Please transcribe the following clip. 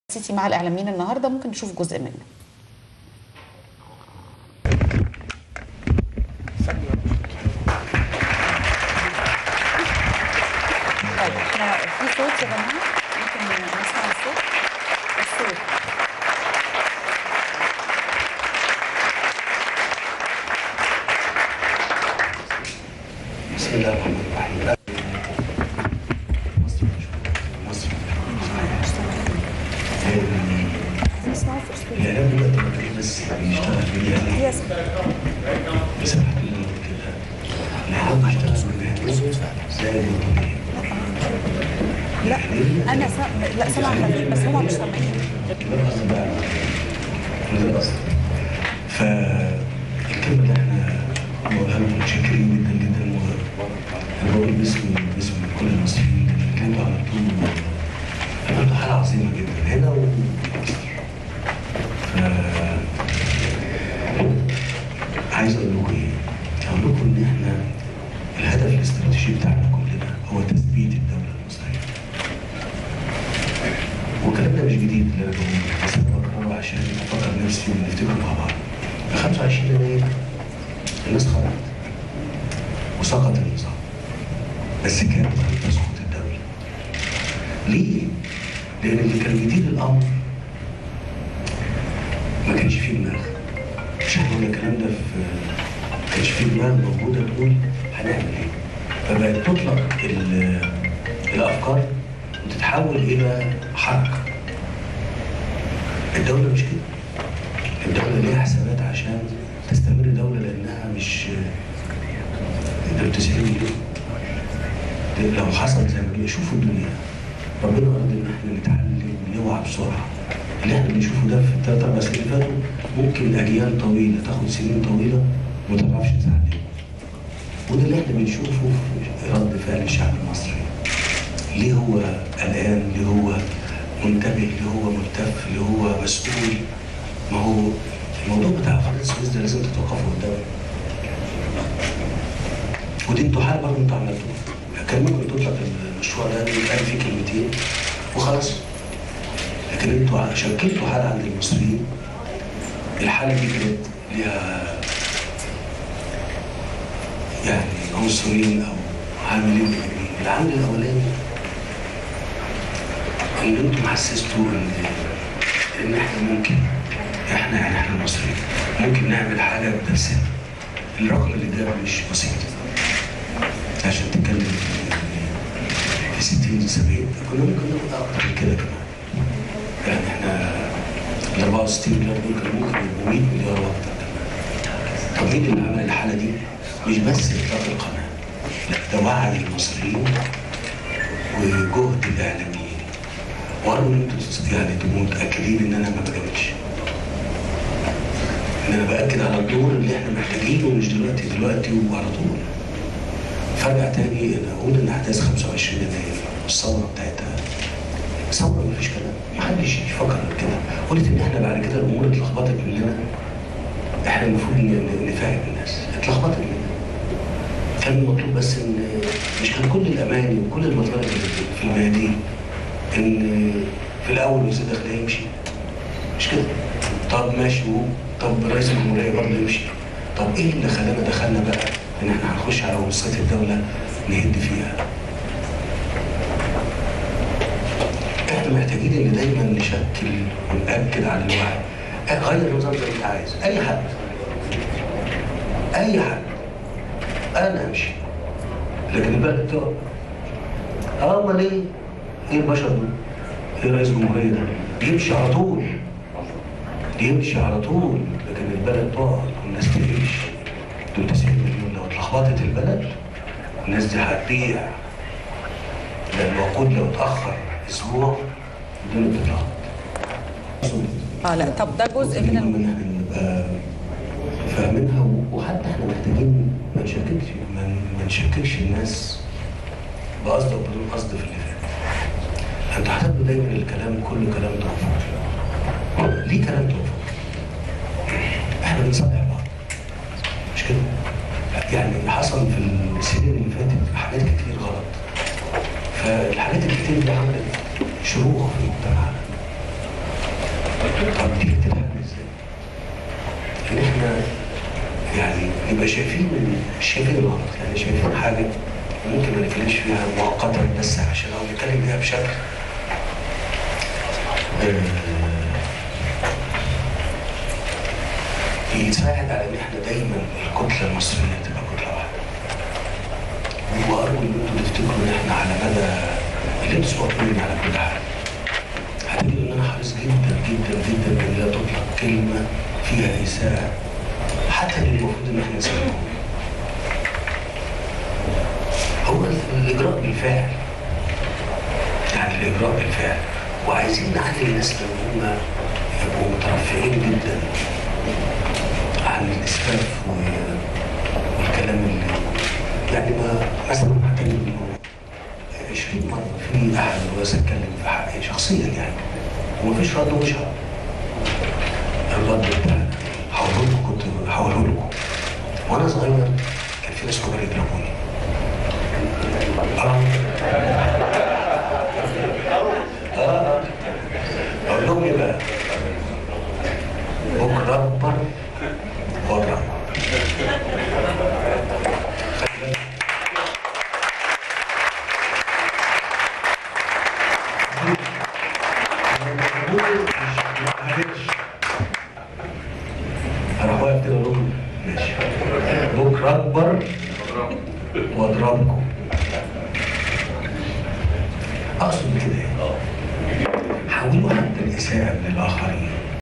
سيتي مع الاعلاميين النهارده ممكن نشوف جزء منه طيب احنا في صوت يا جماعه ممكن نسمع الصوت الصوت بسم الله الرحمن الرحيم مصر مصر نسمعه في الصوت الاعلام دلوقتي ما فيش بس بيشتغل بالاعلام بصراحه كده كده الاعلام بيشتغل بالمهنه زي الدنيا لا انا سا... لا سامعه خفيف بس هما مش سامعين ده القصد بقى ده القصد فالكلمه اللي احنا بقولها لكم متشكرين جدا جدا وانا بقول باسم باسم كل المصريين اللي كانوا على طول عملتوا حاله عظيمه جدا هنا ومصر ف عايز اقول لكم ايه؟ اقول لكم ان احنا الهدف الاستراتيجي بتاعنا كلنا هو تثبيت الدوله المصريه. والكلام ده مش جديد اللي انا بقوله بس انا بكرره عشان افكر نفسي ونفتكر مع بعض. في 25 يناير الناس خرجت وسقط النظام بس كانت لم تسقط الدوله. ليه؟ لان اللي كان بيدير الامر ما كانش فيه دماغ. مش احنا قلنا الكلام ده في ما كانش فيه دماغ موجوده تقول هنعمل ايه؟ فبقت تطلق ال- الافكار وتتحول الى حركه. الدوله مش كده. الدوله ليها حسابات عشان تستمر دوله لانها مش انت 90 مليون ده لو حصل زي ما بيقولوا شوفوا الدنيا ربنا اراد ان احنا نتعلم ونوعى بسرعه اللي احنا بنشوفه ده في الثلاث اربع سنين اللي فاتوا ممكن اجيال طويله تاخد سنين طويله وما تعرفش تتعلم وده اللي احنا بنشوفه في رد فعل الشعب المصري ليه هو قلقان ليه هو منتبه ليه هو ملتف ليه هو مسؤول ما هو الموضوع بتاع قناه السويس ده لازم تتوقفوا قدامه ودي انتوا حال برضه انتوا عملتوه كان ممكن تطلق المشروع ده يتقال فيه كلمتين وخلاص لكن انتوا شكلتوا حاله عند المصريين الحاله دي كانت ليها يعني عنصرين او عاملين اثنين العامل الاولاني ان انتم حسستوا ان ان احنا ممكن احنا يعني احنا المصريين ممكن نعمل حاجه بنفسنا الرقم اللي ده مش بسيط عشان تتكلم في 60 70 كنا ممكن ناخد اكتر من كده كمان يعني احنا ال 64 مليار دول كانوا ممكن يبقوا 100 مليار واكتر كمان طب مين اللي عمل الحاله دي؟ مش بس اطلاق القناه لا ده وعي المصريين وجهد الاعلاميين وارجو ان انتوا يعني تبقوا متاكدين ان انا ما بجاملش ان انا باكد على الدور اللي احنا محتاجينه مش دلوقتي دلوقتي وعلى طول فارجع تاني ان اقول ان احداث 25 يناير الثوره بتاعتها ثوره مفيش كلام محدش يفكر غير كده قلت ان احنا بعد كده الامور اتلخبطت مننا احنا المفروض ن- نفهم الناس اتلخبطت مننا كان المطلوب بس ان مش كان كل الاماني وكل المطالب اللي في الميادين ان في الاول وزير الداخليه يمشي مش كده طب ماشي و طب رئيس الجمهوريه برضه يمشي طب ايه اللي خلانا دخلنا بقى ان احنا هنخش على وسط الدوله نهد فيها احنا محتاجين ان دايما نشكل ونأكد على الوعي غير النظام زي ما انت عايز اي حد اي حد انا امشي لكن البلد تقع اه امال ايه؟ ايه البشر دول؟ ايه رئيس الجمهوريه ده؟ يمشي على طول يمشي على طول لكن البلد تقع والناس تعيش دول 90 مليون لو اتلخبطت البلد الناس دي هتبيع لان الوقود لو اتاخر اسبوع الدنيا بتتلخبط اه لا طب ده جزء من المهم ال... ان احنا نبقى فاهمينها و- وحتى احنا محتاجين ما نشككش ما ما نشككش الناس بقصد او بدون قصد في اللي فات. انتوا هتاخدوا دايما الكلام كله كلام توافق. ليه كلام توافق؟ احنا بنصالح بعض. مش كده؟ يعني حصل في السنين اللي فاتت حاجات كتير غلط. فالحاجات الكتير دي عملت شروخ في المجتمع يبقى شايفين مش شايفين الغلط يعني شايفين حاجه ممكن ما نتكلمش فيها مؤقتا بس عشان لو نتكلم فيها بشكل آه، يساعد على ان احنا دايما الكتله المصريه تبقى كتله واحده. وارجو ان انتوا تفتكروا ان احنا على مدى اللي انتوا سمعتوا مني على كل حاجه. هتجدوا ان انا حريص جدا جدا جدا ان لا تطلق كلمه فيها اساءه حتى اللي المفروض ان احنا نسمعهم. هو الاجراء بالفعل. يعني الاجراء بالفعل. وعايزين نعلي الناس اللي هم يبقوا مترفعين جدا عن الاسفاف و- والكلام اللي يعني ما مثلا هتكلم انه 20 مره في احد الرؤساء اتكلم في حقي شخصيا يعني ومفيش رد ومش هرد. الرد بتاعنا هقوله لكم كنت هقوله لكم وانا صغير كان في ناس كبار يضربوني اه اه اقول لهم ايه بقى؟ بكره اكبر واضرب خلي بالك. انا واقف كده اقول لهم ماشي بكره اكبر واضربكم اقصد كده ايه؟ حاولوا حتى الاساءه من الاخرين